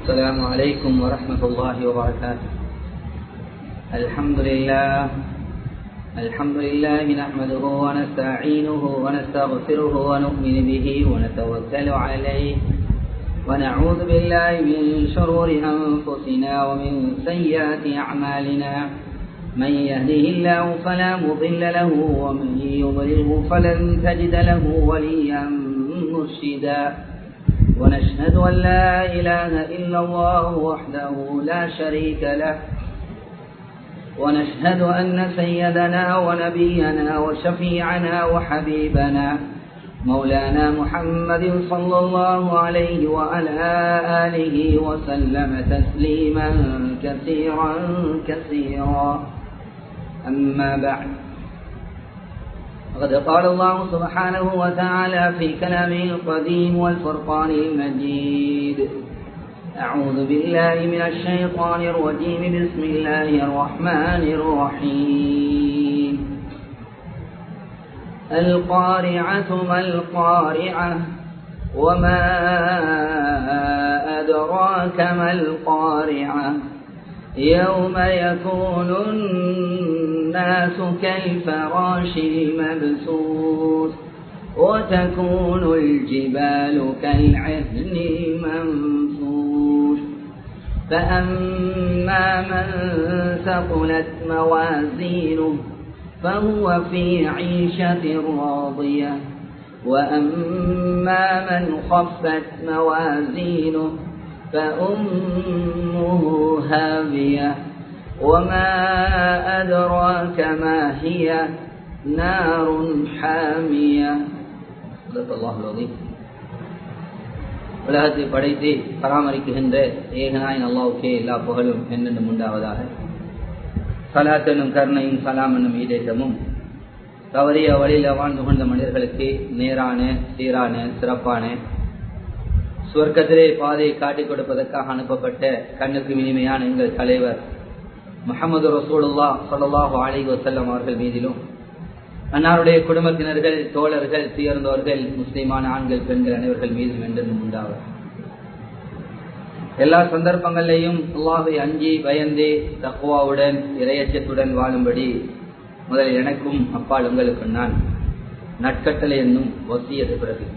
السلام عليكم ورحمة الله وبركاته الحمد لله الحمد لله نحمده ونستعينه ونستغفره ونؤمن به ونتوكل عليه ونعوذ بالله من شرور أنفسنا ومن سيئات أعمالنا من يهده الله فلا مضل له ومن يضلله فلن تجد له وليا مرشدا ونشهد أن لا إله إلا الله وحده لا شريك له ونشهد أن سيدنا ونبينا وشفيعنا وحبيبنا مولانا محمد صلى الله عليه وعلى آله وسلم تسليما كثيرا كثيرا أما بعد فقد قال الله سبحانه وتعالى في كلامه القديم والفرقان المجيد أعوذ بالله من الشيطان الرجيم بسم الله الرحمن الرحيم القارعة ما القارعة وما أدراك ما القارعة يوم يكون الناس كالفراش المبثوث وتكون الجبال كالعهن المنفوش فأما من ثقلت موازينه فهو في عيشة راضية وأما من خفت موازينه فأمه هاوية وما أدراك ما هي نار حامية صدق الله العظيم உலகத்தை படைத்து பராமரிக்கின்ற ஏகனாயின் அல்லாவுக்கே எல்லா புகழும் என்னென்னும் உண்டாவதாக சலாத்தனும் கருணையும் சலாம் என்னும் ஈடேற்றமும் தவறிய வழியில் வாழ்ந்து கொண்ட மனிதர்களுக்கு நேரான சீரான சிறப்பான சுவர்க்கத்திலே பாதையை காட்டிக் கொடுப்பதற்காக அனுப்பப்பட்ட கண்ணுக்கு இனிமையான எங்கள் தலைவர் முகமது ரசூலுல்லா சொல்லாஹு அலி வசல்லம் அவர்கள் மீதிலும் அன்னாருடைய குடும்பத்தினர்கள் தோழர்கள் சேர்ந்தவர்கள் முஸ்லிமான ஆண்கள் பெண்கள் அனைவர்கள் மீதும் என்றும் உண்டாவர் எல்லா சந்தர்ப்பங்களிலையும் அல்லாஹை அஞ்சி பயந்து தக்குவாவுடன் இரையச்சத்துடன் வாழும்படி முதலில் எனக்கும் அப்பால் உங்களுக்கு நான் நட்கட்டளை என்னும் வசியது பிறகு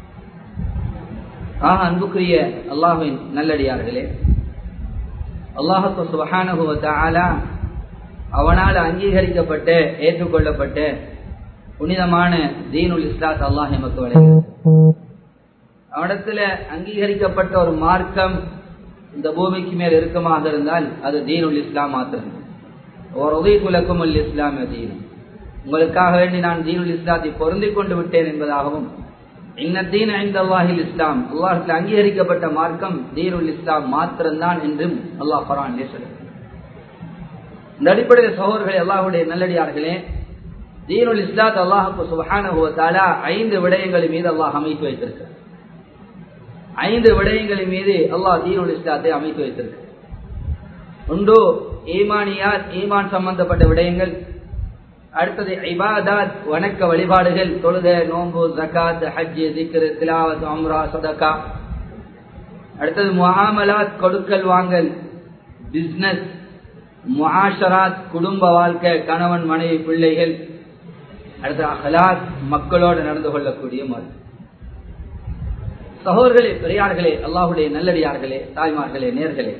ஆக அன்புக்குரிய அல்லாஹின் நல்லடியார்களே அல்லாஹு சுபஹானுவத்தாலா அவனால் அங்கீகரிக்கப்பட்ட ஏற்றுக்கொள்ளப்பட்ட புனிதமான தீனுல் இஸ்லாத் அல்லாஹ் எமக்கு வழங்குகிறது அவனிடத்துல அங்கீகரிக்கப்பட்ட ஒரு மார்க்கம் இந்த பூமிக்கு மேல் இருக்குமாக இருந்தால் அது தீனுல் இஸ்லாம் மாத்திரம் ஒரு உதவி குலக்கும் இஸ்லாம் தீன் உங்களுக்காக வேண்டி நான் தீனுல் இஸ்லாத்தை பொருந்தி கொண்டு விட்டேன் என்பதாகவும் இன்னத்தீன் ஐந்து அல்லாஹில் இஸ்லாம் அல்லாஹத்தில் அங்கீகரிக்கப்பட்ட மார்க்கம் தீனுல் இஸ்லாம் மாத்திரம்தான் என்றும் அல்லாஹ் பரான் சொல்லுங்கள் இந்த அடிப்படையில் சகோதரர்கள் அல்லாஹுடைய நல்லடியார்களே தீனுல் இஸ்லாத் அல்லாஹுக்கு சுபஹானுவத்தாலா ஐந்து விடயங்களின் மீது அல்லாஹ் அமைத்து வைத்திருக்கிறார் ஐந்து விடயங்களின் மீது அல்லாஹ் தீனுல் இஸ்லாத்தை அமைத்து வைத்திருக்கிறார் உண்டு ஈமானியாத் ஈமான் சம்பந்தப்பட்ட விடயங்கள் அடுத்தது இபாதாத் வணக்க வழிபாடுகள் தொழுத நோம்பு ஜக்காத் ஹஜ் திக்ரு திலாவத் அம்ரா சதக்கா அடுத்தது முகாமலாத் கொடுக்கல் வாங்கல் பிஸ்னஸ் முஆஷராத் குடும்ப வாழ்க்கை கணவன் மனைவி பிள்ளைகள் அடுத்த அகலாத் மக்களோடு நடந்து கொள்ளக்கூடிய முறை சகோதர்களே பெரியார்களே அல்லாஹுடைய நல்லடியார்களே தாய்மார்களே நேர்களே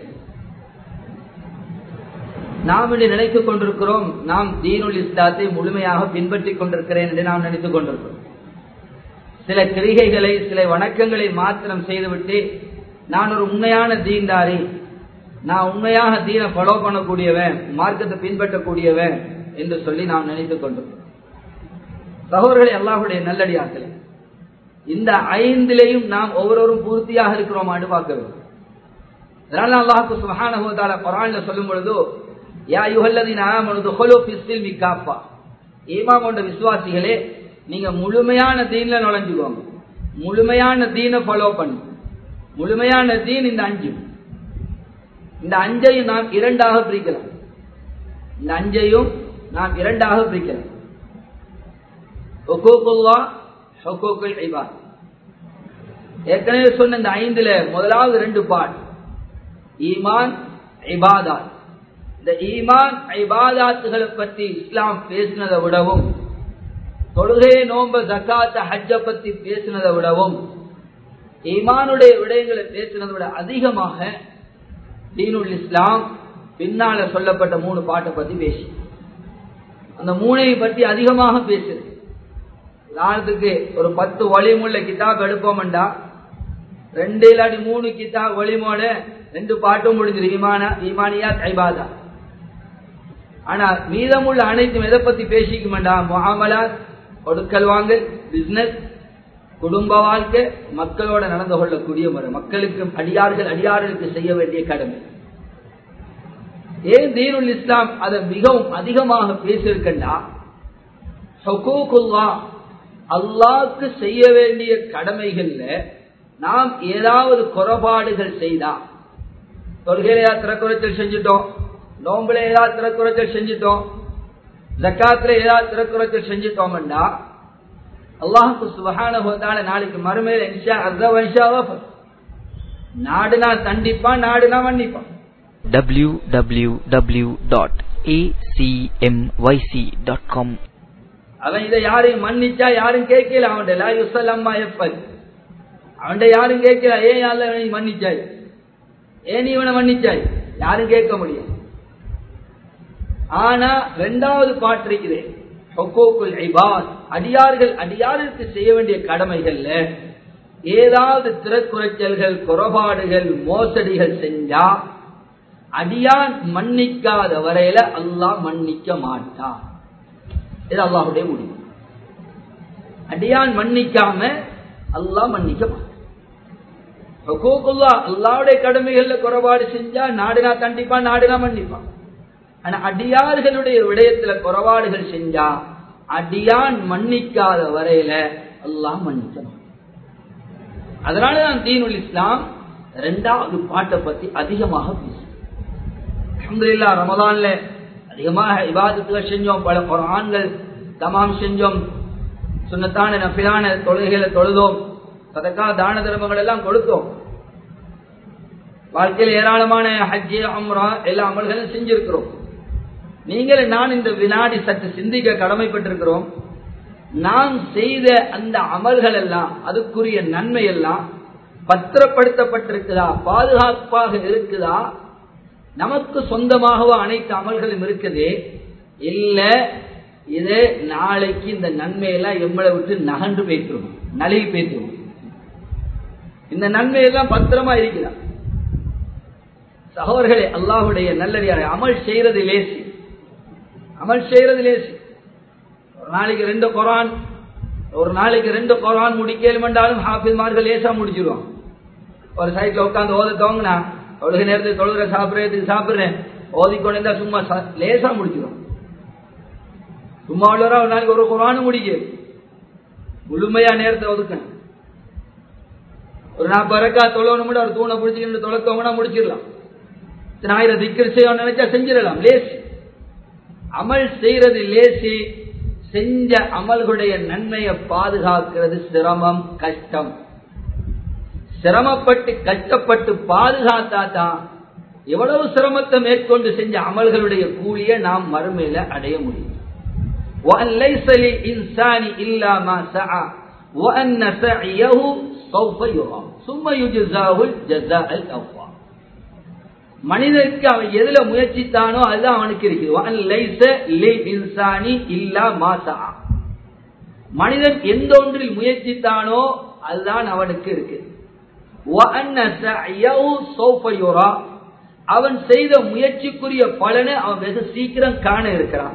நாம் இன்று நினைத்துக் கொண்டிருக்கிறோம் நாம் தீனுல் இஸ்லாத்தை முழுமையாக பின்பற்றிக் கொண்டிருக்கிறேன் என்று நாம் நினைத்துக் கொண்டிருக்கிறோம் சில கிரிகைகளை சில வணக்கங்களை மாத்திரம் செய்துவிட்டு நான் ஒரு உண்மையான தீன்தாரி நான் உண்மையாக தீனை ஃபாலோ பண்ணக்கூடியவன் மார்க்கத்தை பின்பற்றக்கூடியவன் என்று சொல்லி நாம் நினைத்துக் கொண்டோம் சகோதரர்களே அல்லாஹுடைய நல்லடியார்களே இந்த ஐந்திலையும் நாம் ஒவ்வொருவரும் பூர்த்தியாக இருக்கிறோமான்னு பார்க்க வேண்டும் அதனால அல்லாஹுக்கு சுபஹானஹுவதால குரான்ல சொல்லும் பொழுது யா யுகல்லதின் ஆமனது ஹொலோ பிஸ்டில் மிக்காப்பா ஈமா கொண்ட விசுவாசிகளே நீங்க முழுமையான தீன்ல நுழைஞ்சுக்கோங்க முழுமையான தீனை ஃபாலோ பண்ணு முழுமையான தீன் இந்த அஞ்சு இந்த அஞ்சையும் நாம் இரண்டாக பிரிக்கலாம் இந்த அஞ்சையும் நாம் இரண்டாக பிரிக்கலாம் ஏற்கனவே சொன்ன இந்த ஐந்துல முதலாவது ரெண்டு பாட் ஈமான் இபாதாத் இந்த ஈமான் ஐபாதாத்துகளை பற்றி இஸ்லாம் பேசினதை விடவும் தொழுகை நோம்ப ஜக்காத்த ஹஜ்ஜ பத்தி பேசினதை விடவும் ஈமானுடைய விடயங்களை பேசினதை விட அதிகமாக தீனுல் இஸ்லாம் பின்னால சொல்லப்பட்ட மூணு பாட்டை பத்தி பேசி அந்த மூணையை பற்றி அதிகமாக பேசுது உதாரணத்துக்கு ஒரு பத்து வழிமுள்ள கிதாப் எடுப்போம்டா ரெண்டு இல்லாட்டி மூணு கிதாப் வழிமோட ரெண்டு பாட்டும் முடிஞ்சிரு ஈமானா ஈமானியா கைபாதா ஆனா மீதமுள்ள அனைத்தும் எதை பத்தி பேசிக்க வேண்டாம் முகாமலா கொடுக்கல் வாங்கல் பிசினஸ் குடும்ப வாழ்க்கை மக்களோட நடந்து கொள்ளக்கூடிய முறை மக்களுக்கு அடியார்கள் அடியார்களுக்கு செய்ய வேண்டிய கடமை ஏன் தீனுல் இஸ்லாம் அதை மிகவும் அதிகமாக பேசியிருக்கண்டா அல்லாக்கு செய்ய வேண்டிய கடமைகள்ல நாம் ஏதாவது குறைபாடுகள் செய்தா தொழுகையில திறக்குறைச்சல் செஞ்சுட்டோம் நோம்புல ஏதாவது திறக்குறைச்சல் செஞ்சுட்டோம் ஜக்காத்துல ஏதாவது திறக்குறைச்சல் செஞ்சுட்டோம்டா அல்லாஹுக்கு சுபகான நாளைக்கு மறுமையில இன்ஷா அர்த்த வன்ஷாவா நாடுனா தண்டிப்பான் நாடுனா மன்னிப்பான் www.acmyc.com அவன் இதை யாரையும் மன்னிச்சா யாரும் கேட்கல அவன் லா யுசல்லம்மா எப்பல் அவன் யாரும் கேட்கல ஏன் யாரில் இவனை மன்னிச்சாய் ஏன் நீ இவனை மன்னிச்சாய் யாரும் கேட்க முடியும் ஆனா ரெண்டாவது பாட்டு இருக்குது ஹொக்கோக்குல் ஐபாத் அடியார்கள் அடியாருக்கு செய்ய வேண்டிய கடமைகள்ல ஏதாவது திறக்குறைச்சல்கள் குறைபாடுகள் மோசடிகள் செஞ்சா அடியான் மன்னிக்காத வரையில அல்லாஹ் மன்னிக்க மாட்டான் இது அல்லாஹுடைய முடிவு அடியான் மன்னிக்காம அல்லாஹ் மன்னிக்க மாட்டான் அல்லாவுடைய கடமைகள்ல குறைபாடு செஞ்சா நாடுனா தண்டிப்பான் நாடுனா மன்னிப்பான் ஆனா அடியார்களுடைய விடயத்துல குறைபாடுகள் செஞ்சா அடியான் மன்னிக்காத வரையில அல்லாஹ் மன்னிக்கணும் அதனாலதான் தீனுல் இஸ்லாம் ரெண்டாவது பாட்டை பத்தி அதிகமாக பேசும் அஹமதுல்லா ரமதான்ல அதிகமாக இபாதத்துகள் செஞ்சோம் பல குரான்கள் தமாம் செஞ்சோம் சுண்ணத்தான நபிலான தொழுகைகளை தொழுதோம் சதக்கா தான தர்மங்கள் எல்லாம் கொடுத்தோம் வாழ்க்கையில் ஏராளமான ஹஜ்ஜி அம்ரா எல்லா அமல்களும் செஞ்சிருக்கிறோம் நீங்கள் நான் இந்த வினாடி சற்று சிந்திக்க கடமைப்பட்டிருக்கிறோம் நாம் செய்த அந்த அமல்கள் எல்லாம் அதுக்குரிய நன்மை எல்லாம் பத்திரப்படுத்தப்பட்டிருக்குதா பாதுகாப்பாக இருக்குதா நமக்கு சொந்தமாகவோ அனைத்து அமல்களும் இருக்குது இல்ல இது நாளைக்கு இந்த நன்மையெல்லாம் எம்மளை விட்டு நகன்று பேசுவோம் நழுவி பேசுவோம் இந்த நன்மையெல்லாம் பத்திரமா இருக்கிறார் சகோதரர்களே அல்லாஹுடைய நல்லடியாரை அமல் செய்யறது லேசி அமல் செய்யறது லேசி ஒரு நாளைக்கு ரெண்டு குரான் ஒரு நாளைக்கு ரெண்டு குரான் முடிக்கலுமென்றாலும் ஹாஃபிஸ்மார்கள் லேசா முடிச்சிருவான் ஒரு சைட்ல உட்காந்து ஓத தோங்கினா தொழுகை நேரத்துக்கு தொழுகிற சாப்பிட்றதுக்கு சாப்பிடுறேன் ஓதிக்கொண்டு சும்மா லேசா முடிச்சிடும் சும்மா உள்ளவரா ஒரு நாளைக்கு ஒரு குரானும் முடிக்க முழுமையா நேரத்தை ஒதுக்கணும் ஒரு நாற்பது ரக்கா தொழணும் ஒரு தூணை பிடிச்சிக்கிட்டு தொலைத்தவங்கன்னா முடிச்சிடலாம் ஆயிரம் திக்கர் செய்யணும் நினைச்சா செஞ்சிடலாம் லேசி அமல் செய்யறது லேசி செஞ்ச அமல்களுடைய நன்மையை பாதுகாக்கிறது சிரமம் கஷ்டம் சிரமப்பட்டு கஷ்டப்பட்டு பாதுகாத்தா தான் எவ்வளவு சிரமத்தை மேற்கொண்டு செஞ்ச அமல்களுடைய கூலிய நாம் மறுமையில அடைய முடியும் மனிதனுக்கு அவன் எதுல முயற்சித்தானோ அதுதான் அவனுக்கு இருக்குது மனிதன் எந்த ஒன்றில் முயற்சித்தானோ அதுதான் அவனுக்கு இருக்கு அவன் செய்த முயற்சிக்குரிய பலனை அவன் வெகு சீக்கிரம் காண இருக்கிறான்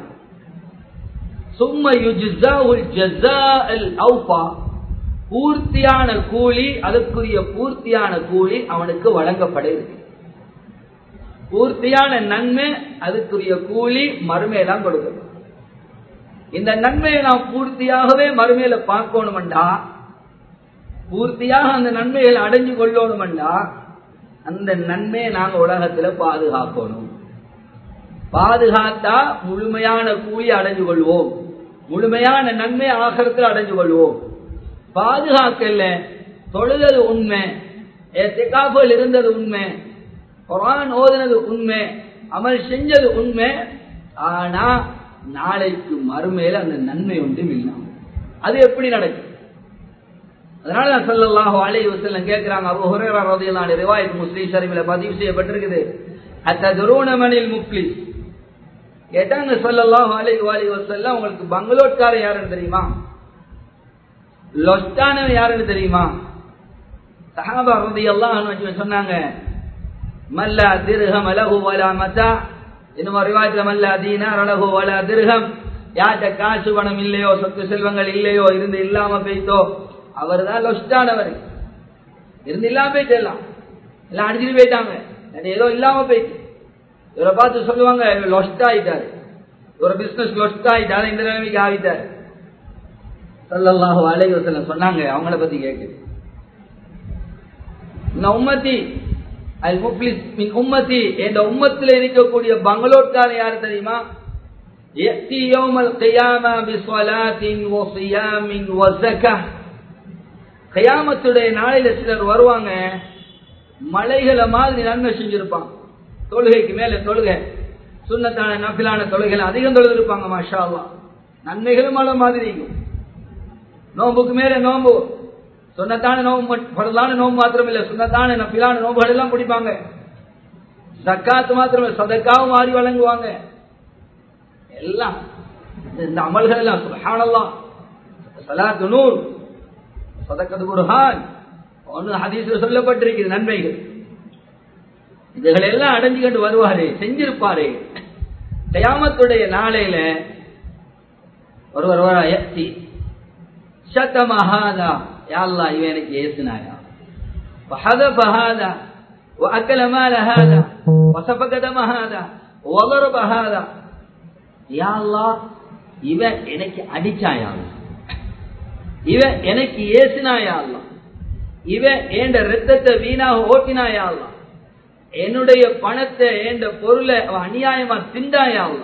பூர்த்தியான கூலி அதற்குரிய பூர்த்தியான கூலி அவனுக்கு வழங்கப்பட இருக்கு பூர்த்தியான நன்மை அதுக்குரிய கூலி மறுமையெல்லாம் கொடுக்கணும் இந்த நன்மையை நாம் பூர்த்தியாகவே மறுமையில பார்க்கணும்டா பூர்த்தியாக அந்த நன்மைகளை அடைஞ்சு கொள்ளணும்டா அந்த நன்மையை நாங்க உலகத்துல பாதுகாக்கணும் பாதுகாத்தா முழுமையான கூலி அடைஞ்சு கொள்வோம் முழுமையான நன்மை ஆகரத்தில் அடைஞ்சு கொள்வோம் பாதுகாக்கல தொழுதது உண்மை எத்திகாப்புகள் இருந்தது உண்மை குரான் ஓதுனது உண்மை அமல் செஞ்சது உண்மை ஆனா நாளைக்கு மறுமையில அந்த நன்மை ஒன்றும் இல்லை அது எப்படி நடக்கும் அதனால நான் சொல்லல்லாஹு அலைஹி வஸல்லம் கேக்குறாங்க அபூ ஹுரைரா ரலியல்லாஹு அன்ஹு ரிவாயத் முஸ்லிம் ஷரீஃப்ல பதிவு செய்யப்பட்டிருக்குது அத்ததுரூன மனில் முஃப்லிஸ் கேட்டாங்க சொல்லல்லாஹு அலைஹி வஸல்லம் வஸல்லம் உங்களுக்கு பங்களோட்காரர் யாருன்னு தெரியுமா லொஸ்டானவன் யாருன்னு தெரியுமா சஹாபா ரலியல்லாஹு அன்ஹு சொன்னாங்க மல்லா திர்ஹம் லஹு வலா மதா இன்னும் ரிவாயத்துல மல்லா தீனார் லஹு வலா திர்ஹம் யார்கிட்ட காசு பணம் இல்லையோ சொத்து செல்வங்கள் இல்லையோ இருந்து இல்லாம போயிட்டோ அவர் தான் லொஸ்டானவர் இருந்து இல்லாம போயிட்டு எல்லாம் எல்லாம் அடிச்சுட்டு போயிட்டாங்க ஏதோ இல்லாம போயிட்டு இவரை பார்த்து சொல்லுவாங்க இவர் லொஸ்ட் ஆயிட்டாரு இவர் பிசினஸ் லொஸ்ட் ஆயிட்டாரு இந்த நிலைமைக்கு ஆகிட்டாரு சல்லல்லாஹு அலைஹி வஸல்லம் சொன்னாங்க அவங்கள பத்தி கேக்கு இந்த உம்மத்தி அல் முப்ளிஸ் மின் உம்மத்தி என்ற உம்மத்தில் இருக்கக்கூடிய பங்களோட்காரன் யாரு தெரியுமா يأتي يوم القيامة بصلاة وصيام وزكاة கயாமத்துடைய நாளையில சிலர் வருவாங்க மலைகளை மாதிரி நன்மை செஞ்சிருப்பாங்க தொழுகைக்கு மேல தொழுகை சுண்ணத்தான நபிலான தொழுகைகள் அதிகம் தொழுது இருப்பாங்க மாஷா அல்லா நன்மைகளும் மலை மாதிரி இருக்கும் நோம்புக்கு மேல நோம்பு சுண்ணத்தான நோம்பு பரலான நோம்பு மாத்திரம் இல்ல சுண்ணத்தான நபிலான நோம்புகள் எல்லாம் பிடிப்பாங்க சக்காத்து மாத்திரம் இல்ல சதக்காவும் மாறி வழங்குவாங்க எல்லாம் இந்த அமல்கள் எல்லாம் சுபஹானல்லாஹ் சலாத்து நூர் சதக்கது குருஹான் ஒன்று ஹதீஸ்ல சொல்லப்பட்டிருக்கிறது நன்மைகள் இதுகளை எல்லாம் அடைஞ்சு கொண்டு வருவாரு செஞ்சிருப்பாரு கயாமத்துடைய நாளையில ஒருவர் வர எத்தி சத்தமஹாதா யாழ்லா இவன் எனக்கு ஏசுனாயா وحذف هذا وأكل مال هذا وسفك دم هذا وضرب هذا يا الله இவன் எனக்கு அடிச்சாயா இவன் எனக்கு ஏசினாயா அல்ல இவன் ஏண்ட ரத்தத்தை வீணாக ஓட்டினாயா அல்ல என்னுடைய பணத்தை ஏண்ட பொருளை அவன் அநியாயமா திண்டாயா அல்ல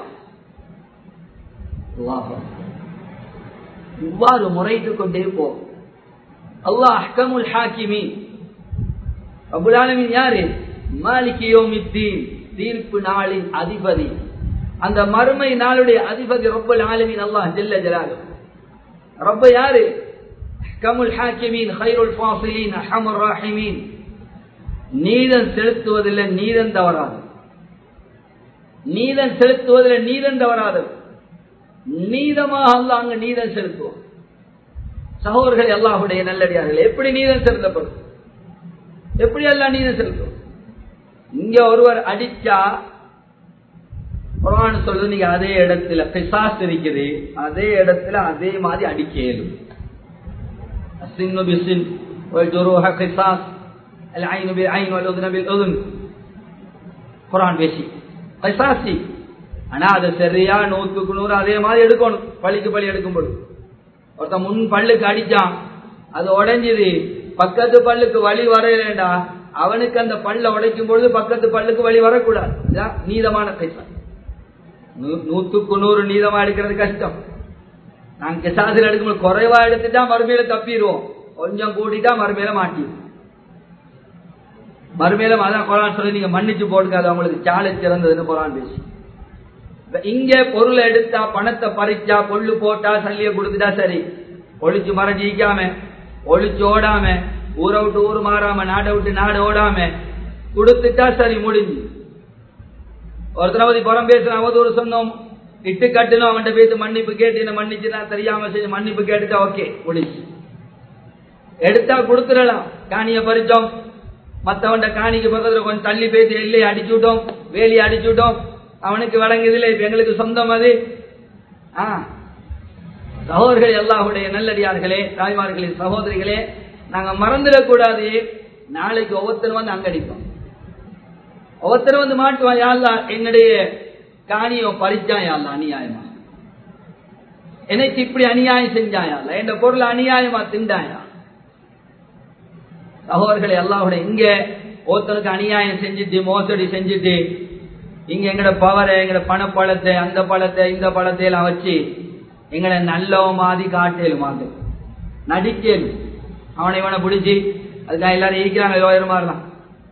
இவ்வாறு முறைத்து கொண்டே போ அல்லாஹ் அஹ்கமுல் ஹாக்கிமி அபுலாலமின் யாரு மாலிகியோமித்தீன் தீர்ப்பு நாளின் அதிபதி அந்த மறுமை நாளுடைய அதிபதி ரொப்பல் ஆலமின் அல்லாஹ் ஜெல்ல ஜலாலு ரப்ப யாரு கமுல் ஹாக்கிமீன் ஹைருல் ஃபாசிலீன் அஹமர் ராஹிமீன் நீதம் செலுத்துவதில் நீதம் தவறாது நீதம் செலுத்துவதில் நீதம் தவறாது நீதமாக அல்ல அங்க நீதம் செலுத்துவோம் சகோதரர்கள் எல்லாருடைய நல்லடியார்கள் எப்படி நீதம் செலுத்தப்படும் எப்படி எல்லாம் நீதம் செலுத்தும் இங்க ஒருவர் அடிச்சா குரான் சொல்றது நீங்க அதே இடத்துல பிசாஸ் இருக்குது அதே இடத்துல அதே மாதிரி அடிக்க இயலும் السن بالسن والجروح قصاص العين بالعين والاذن بالاذن குரான் பேசி பைசாசி ஆனா அதை சரியா நூத்துக்கு நூறு அதே மாதிரி எடுக்கணும் பள்ளிக்கு பள்ளி எடுக்கும்போது ஒருத்த முன் பல்லுக்கு அடிச்சான் அது உடைஞ்சது பக்கத்து பல்லுக்கு வழி வரையலேண்டா அவனுக்கு அந்த பல்ல உடைக்கும் பொழுது பக்கத்து பல்லுக்கு வழி வரக்கூடாது இதான் நீதமான பைசா நூத்துக்கு நூறு நீதமா எடுக்கிறது கஷ்டம் நாங்க கிசாசில் எடுக்கும்போது குறைவா எடுத்துட்டா மறுமையில தப்பிடுவோம் கொஞ்சம் கூட்டிட்டா மறுமையில மாட்டிடுவோம் மறுமையில அதான் குரான் சொல்லி நீங்க மன்னிச்சு போட்டுக்காது அவங்களுக்கு சாலை சிறந்ததுன்னு குரான் பேசி இங்க பொருளை எடுத்தா பணத்தை பறிச்சா பொல்லு போட்டா சல்லிய கொடுத்துட்டா சரி ஒழிச்சு மறைஞ்சிக்காம ஒழிச்சு ஓடாம ஊரை விட்டு ஊர் மாறாம நாடை விட்டு நாடு ஓடாம கொடுத்துட்டா சரி முடிஞ்சு ஒருத்தரவதி புறம் பேசுன அவதூறு சொன்னோம் இட்டு கட்டணும் அவன்கிட்ட பேசி மன்னிப்பு கேட்டு என்ன மன்னிச்சு நான் தெரியாம செஞ்சு மன்னிப்பு கேட்டுட்டா ஓகே முடிச்சு எடுத்தா கொடுத்துடலாம் காணிய பறிச்சோம் மத்தவன்ட காணிக்கு பக்கத்துல கொஞ்சம் தள்ளி பேசி எல்லையை அடிச்சு விட்டோம் வேலியை அடிச்சு விட்டோம் அவனுக்கு வழங்குதில்லை இப்ப எங்களுக்கு சொந்தம் அது ஆ சகோதரர்கள் எல்லாருடைய நல்லடியார்களே தாய்மார்களே சகோதரிகளே நாங்க மறந்துடக்கூடாது நாளைக்கு ஒவ்வொருத்தரும் வந்து அங்கடிப்போம் ஒவ்வொருத்தரும் வந்து மாட்டுவான் யாழ்லா என்னுடைய காணியோ பறிச்சான் யாழ்லா அநியாயமா எனக்கு இப்படி அநியாயம் செஞ்சாயால என் பொருள் அநியாயமா திண்டாயா சகோதரர்களை எல்லாருடைய இங்க ஒருத்தனுக்கு அநியாயம் செஞ்சுட்டு மோசடி செஞ்சுட்டு இங்க எங்கட பவரை எங்கட பணப்பழத்தை அந்த பழத்தை இந்த பழத்தை எல்லாம் வச்சு எங்களை நல்லவ மாதிரி காட்டேலும் அது நடிக்கேலும் அவனை இவனை பிடிச்சி அதுக்காக எல்லாரும் ஈக்கிறாங்க லோயர் மாதிரிலாம்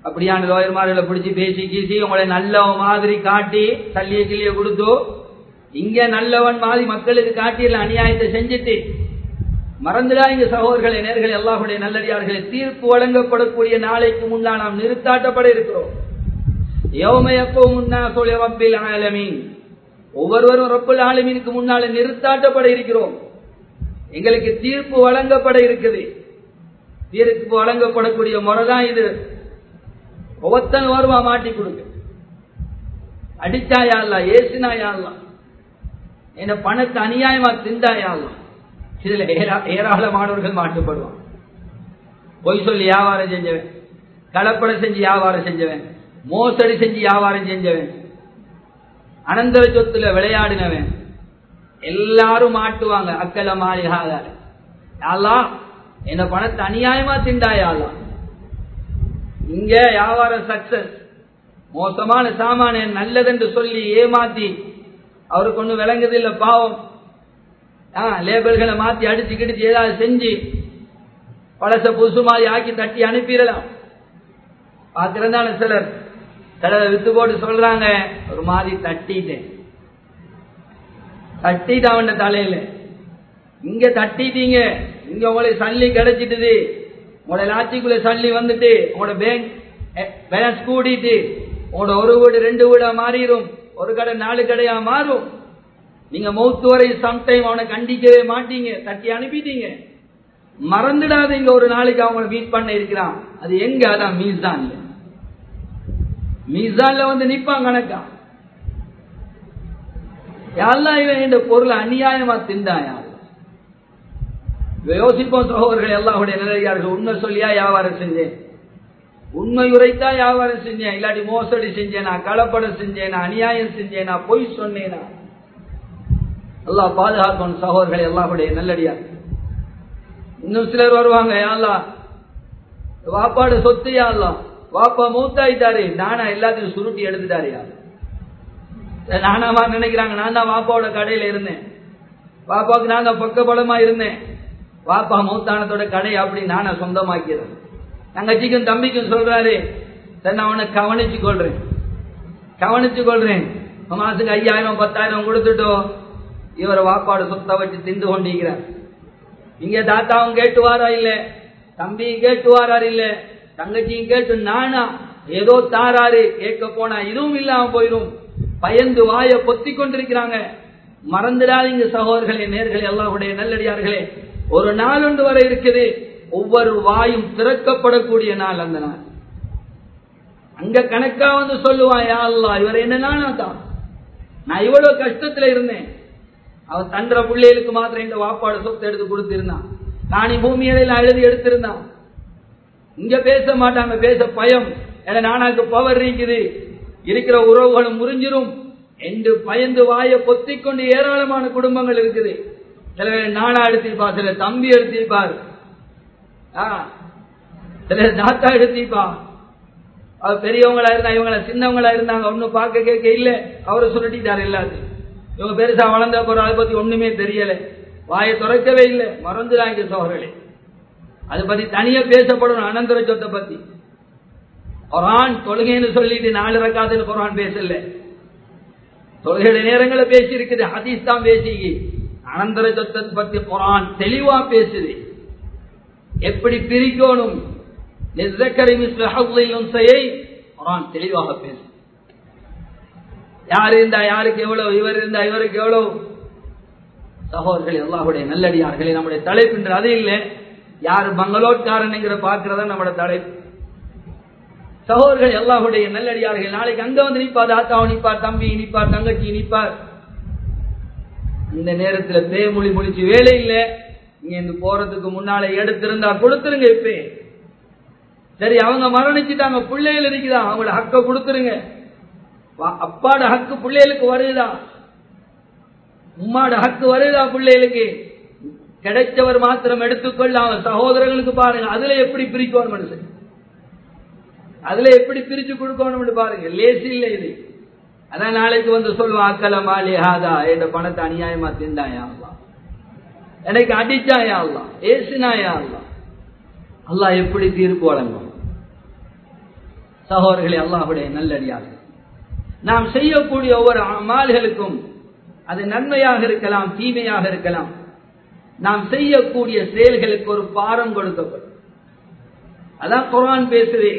அப்படியான லோயர்மார்களை பிடிச்சி பேசி கீசி உங்களை நல்ல மாதிரி காட்டி தள்ளிய கிளிய கொடுத்து இங்க நல்லவன் மாதிரி மக்களுக்கு காட்டி எல்லாம் அநியாயத்தை செஞ்சுட்டு மறந்துடாங்க சகோதரர்களை நேர்கள் எல்லாருடைய நல்லடியார்களை தீர்ப்பு வழங்கப்படக்கூடிய நாளைக்கு முன்னால் நாம் நிறுத்தாட்டப்பட இருக்கிறோம் யௌமயப்போ முன்னா சொல்லி ரப்பில் ஆலமீன் ஒவ்வொருவரும் ரப்பல் ஆலமீனுக்கு முன்னால நிறுத்தாட்டப்பட இருக்கிறோம் எங்களுக்கு தீர்ப்பு வழங்கப்பட இருக்குது தீர்ப்பு வழங்கப்படக்கூடிய முறைதான் இது ஒவ்வொருத்தன் வருவா மாட்டி கொடுக்க அடிச்சாயா ஏசினாயா என்ன பணத்தை அநியாயமா திண்டாயா இதுல ஏராளமானவர்கள் மாட்டுப்படுவான் பொய் சொல்லி வியாபாரம் செஞ்சவன் கலப்படை செஞ்சு வியாபாரம் செஞ்சவன் மோசடி செஞ்சு வியாபாரம் செஞ்சவன் அனந்தர சொத்துல விளையாடினவன் எல்லாரும் மாட்டுவாங்க அக்கல மாளிகாத யாழ்லாம் என்ன பணத்தை அநியாயமா திண்டாயாலாம் இங்க வியாபாரம் சக்சஸ் மோசமான சாமான நல்லதென்று சொல்லி ஏமாத்தி அவருக்கு ஒன்றும் விளங்குதில்லை பாவம் லேபிள்களை மாத்தி அடிச்சு கிடிச்சு ஏதாவது செஞ்சு பழச புதுசு மாதிரி ஆக்கி தட்டி அனுப்பிடலாம் பார்த்திருந்தான சிலர் சிலரை வித்து போட்டு சொல்றாங்க ஒரு மாதிரி தட்டிட்டேன் தட்டிட்டு அவன் தலையில இங்க தட்டிட்டீங்க இங்க உங்களுக்கு சல்லி கிடைச்சிட்டுது உங்களோட லாட்சிக்குள்ள சல்லி வந்துட்டு உங்களோட பேங்க் பேலன்ஸ் கூடிட்டு உங்களோட ஒரு வீடு ரெண்டு வீடா மாறிடும் ஒரு கடை நாலு கடையா மாறும் நீங்க மௌத்து வரை சம்டைம் அவனை கண்டிக்கவே மாட்டீங்க தட்டி அனுப்பிட்டீங்க மறந்துடாதீங்க ஒரு நாளைக்கு அவங்கள மீட் பண்ண இருக்கிறான் அது எங்க அதான் மீசான்ல மீசான்ல வந்து நிப்பான் கணக்கா யாரெல்லாம் இவன் இந்த பொருளை அநியாயமா திண்டாயா யோசிப்போம் சகோதரர்கள் எல்லாருடைய நிலையார்கள் உண்மை சொல்லியா வியாபாரம் செஞ்சேன் உண்மை உரைத்தா வியாபாரம் செஞ்சேன் இல்லாட்டி மோசடி செஞ்சேனா கலப்படம் செஞ்சேனா அநியாயம் செஞ்சேனா பொய் சொன்னேனா எல்லாம் பாதுகாக்கணும் சகோதரர்கள் எல்லாருடைய நல்லடியா இன்னும் சிலர் வருவாங்க யாழ்லா வாப்பாடு சொத்து யாழ்லாம் வாப்பா மூத்தாயிட்டாரு நானா எல்லாத்தையும் சுருட்டி எடுத்துட்டாரியா நானாமா நினைக்கிறாங்க நான் தான் வாப்பாவோட கடையில இருந்தேன் வாப்பாவுக்கு நான் தான் பக்கபலமா இருந்தேன் வாப்பா மூத்தானத்தோட கடை அப்படி நானா சொந்தமாக்கிறேன் தங்கச்சிக்கும் தம்பிக்கும் சொல்றாரு நான் அவனை கவனிச்சு கொள்றேன் கவனிச்சு கொள்றேன் மாசத்துக்கு ஐயாயிரம் பத்தாயிரம் கொடுத்துட்டோ இவர் வாப்பாடு சொத்தை வச்சு திண்டு கொண்டிருக்கிறார் இங்க தாத்தாவும் கேட்டுவாரா இல்ல தம்பியும் கேட்டுவாரார் இல்ல தங்கச்சியும் கேட்டு நானா ஏதோ தாராரு கேட்க போனா இதுவும் இல்லாம போயிடும் பயந்து வாய பொத்தி கொண்டிருக்கிறாங்க மறந்துடாதீங்க சகோதரர்களே நேர்களே எல்லாருடைய நல்லடியார்களே ஒரு நாள் ஒன்று வரை இருக்குது ஒவ்வொரு வாயும் திறக்கப்படக்கூடிய நாள் அந்த நாள் அங்க கணக்கா வந்து சொல்லுவான் யா அல்லா இவர் என்ன நானா தான் நான் இவ்வளவு கஷ்டத்துல இருந்தேன் அவன் தன்ற பிள்ளைகளுக்கு மாத்திரம் இந்த வாப்பாடு சொத்து எடுத்து கொடுத்திருந்தான் நானி பூமியில எழுதி எடுத்திருந்தான் இங்க பேச மாட்டாங்க பேச பயம் ஏன்னா நானாக்கு பவர் இருக்குது இருக்கிற உறவுகளும் முறிஞ்சிரும் என்று பயந்து வாய பொத்திக்கொண்டு ஏராளமான குடும்பங்கள் இருக்குது சில பேர் நானா எடுத்திருப்பா சில தம்பி எடுத்திருப்பார் சில தாத்தா எடுத்திருப்பா அவர் பெரியவங்களா இருந்தா இவங்கள சின்னவங்களா இருந்தாங்க ஒன்னும் பார்க்க கேட்க இல்ல அவரை சுருட்டிட்டார் எல்லாத்தையும் இவங்க பெருசா வளர்ந்த போற அதை பத்தி ஒண்ணுமே தெரியல வாயை திறக்கவே இல்லை மறந்துடாங்க சோழர்களே அதை பத்தி தனியா பேசப்படணும் அனந்தர சொத்தை பத்தி குரான் தொழுகைன்னு சொல்லிட்டு நாலு ரக்காதுன்னு குரான் பேசல தொழுகைയുടെ நேரங்களை பேசி இருக்குது ஹதீஸ் தான் பேசி அனந்தர சொத்தை பத்தி குரான் தெளிவா பேசுது எப்படி பிரிக்கணும் குரான் தெளிவாக பேசு யார் இருந்தா யாருக்கு எவ்வளவு இவர் இருந்தா இவருக்கு எவ்வளவு சகோதரர்கள் எல்லாருடைய நல்லடியார்களே நம்முடைய தலைப்புன்ற அது இல்லை யார் பங்களோட்காரன்ங்கிற பாக்குறதா நம்மளோட தலைப்பு சகோதரர்கள் எல்லாருடைய நல்லடியார்கள் நாளைக்கு அங்க வந்து நிப்பார் தாத்தாவை நிப்பார் தம்பி நிப்பார் தங்கச்சி நிப்பார் இந்த நேரத்துல பேமொழி முடிச்சு வேலை இல்லை இங்க இருந்து போறதுக்கு முன்னால எடுத்திருந்தா கொடுத்துருங்க இப்ப சரி அவங்க மரணிச்சுட்டாங்க பிள்ளைகள் இருக்குதா அவங்களோட ஹக்க கொடுத்துருங்க அப்பாட ஹக்கு பிள்ளைகளுக்கு வருதா உம்மாட ஹக்கு வருதா பிள்ளைகளுக்கு கிடைச்சவர் மாத்திரம் எடுத்துக்கொள்ள அவன் சகோதரர்களுக்கு பாருங்க அதுல எப்படி பிரிக்கணும் மனுஷன் அதுல எப்படி பிரிச்சு கொடுக்கணும் பாருங்க லேசி இல்லை இது அதான் நாளைக்கு வந்து சொல்லுவான் அக்கல மாலி ஹாதா என்ற பணத்தை அநியாயமா திண்டாயா எனக்கு அடிச்சாயா அல்லா ஏசினாயா அல்லா அல்லாஹ் எப்படி தீர்ப்பு வழங்கும் சகோதரர்களே அல்லாஹுடைய நல்லடியார்கள் நாம் செய்யக்கூடிய ஒவ்வொரு அமால்களுக்கும் அது நன்மையாக இருக்கலாம் தீமையாக இருக்கலாம் நாம் செய்யக்கூடிய செயல்களுக்கு ஒரு பாரம் கொடுக்கப்படும் அதான் குரான் பேசுதே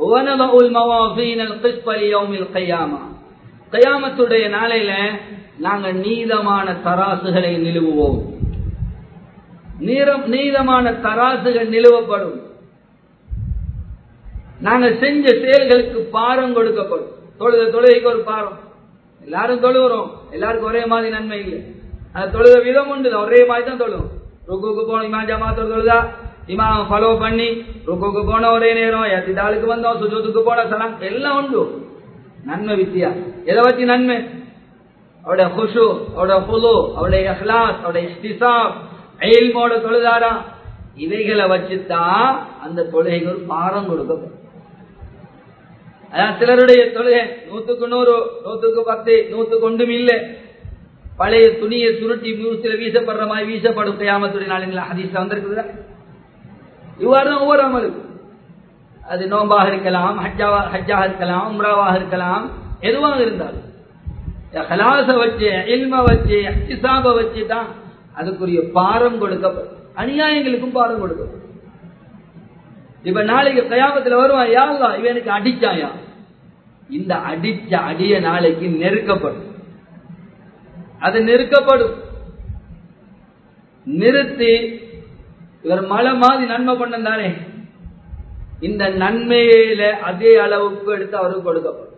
கயாமத்துடைய நாளையில நாங்க நீதமான தராசுகளை நிலுவுவோம் நீதமான தராசுகள் நிலுவப்படும் நாங்க செஞ்ச செயல்களுக்கு பாரம் கொடுக்கப்படும் தொழுத தொழுகைக்கு ஒரு பாரம் எல்லாரும் தொழுகிறோம் எல்லாருக்கும் ஒரே மாதிரி நன்மை இல்லை அந்த தொழுத விதம் உண்டு ஒரே மாதிரி தான் தொழுவோம் ருக்குக்கு போன இமா ஜமாத்தோட தொழுதா இமா ஃபாலோ பண்ணி ருக்குக்கு போன ஒரே நேரம் எத்திதாளுக்கு வந்தோம் சுஜூத்துக்கு போன சலாம் எல்லாம் உண்டு நன்மை வித்தியா எதை வச்சு நன்மை அவருடைய குஷு அவருடைய புலு அவருடைய அஹ்லாஸ் அவருடைய இஸ்திசாப் எயில்மோட தொழுதாரா இவைகளை வச்சுதான் அந்த தொழுகைக்கு ஒரு பாரம் கொடுக்கப்படும் அதான் சிலருடைய தொழுகை நூத்துக்கு நூறு நூத்துக்கு பத்து நூத்துக்கு ஒன்றும் இல்லை பழைய துணியை சுருட்டி மியூசில வீசப்படுற மாதிரி வீசப்படும் கையாமத்துடைய நாளில் ஹதீஸ்ல வந்திருக்குது இவ்வாறு தான் ஒவ்வொரு அமலுக்கும் அது நோம்பாக இருக்கலாம் ஹஜ்ஜாவா ஹஜ்ஜாக இருக்கலாம் உம்ராவாக இருக்கலாம் எதுவாக இருந்தாலும் ஹலாச வச்சு இல்ம வச்சு ஹிசாப வச்சு தான் அதுக்குரிய பாரம் கொடுக்கப்படும் அநியாயங்களுக்கும் பாரம் கொடுக்கப்படும் இப்ப நாளைக்கு கயாமத்துல வருவான் யாருலா இவனுக்கு அடிச்சாயா இந்த அடிச்ச அடிய நாளைக்கு நெருக்கப்படும் அது நெருக்கப்படும் நிறுத்தி இவர் மழை மாதிரி நன்மை பண்ணந்தானே இந்த நன்மையில அதே அளவுக்கு எடுத்து அவருக்கு கொடுக்கப்படும்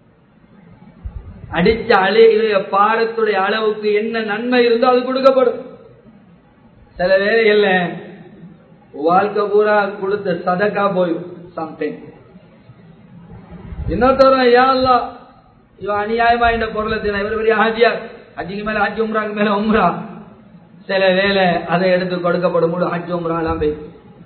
அடிச்ச அலைகளுடைய பாரத்துடைய அளவுக்கு என்ன நன்மை இருந்தோ அது கொடுக்கப்படும் சில வேலைகள்ல வாழ்க்கை பூரா கொடுத்த சதக்கா போயும் சம்திங் இன்னொருத்தவரும் யாழ்லா இவன் அநியாயமா இந்த பொருளை தின இவர் பெரிய ஹாஜியா ஹஜ்ஜிக்கு மேல ஹஜ் உம்ராக்கு மேல உம்ரா சில வேலை அதை எடுத்து கொடுக்கப்படும் முழு ஹஜ் உம்ரா எல்லாம் போய்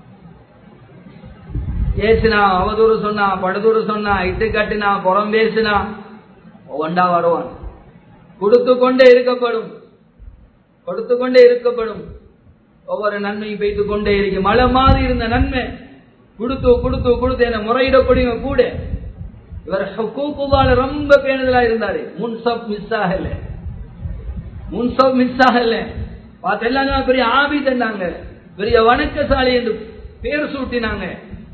ஏசினா அவதூறு சொன்னா படுதூறு சொன்னா இட்டு கட்டினா புறம் பேசினா ஒண்டா வருவான் கொடுத்து கொண்டே இருக்கப்படும் கொடுத்து கொண்டே இருக்கப்படும் ஒவ்வொரு நன்மையும் பெய்து கொண்டே இருக்கு மழை மாதிரி இருந்த நன்மை கொடுத்து கொடுத்து கொடுத்து என்ன முறையிடக்கூடிய கூட இவர் கூக்குவால ரொம்ப பேணுதலா இருந்தாரு முன்சப் மிஸ் ஆகல முன்சப் மிஸ் ஆகல பார்த்து எல்லாம் பெரிய ஆபி தந்தாங்க பெரிய வணக்கசாலி என்று பேர் சூட்டினாங்க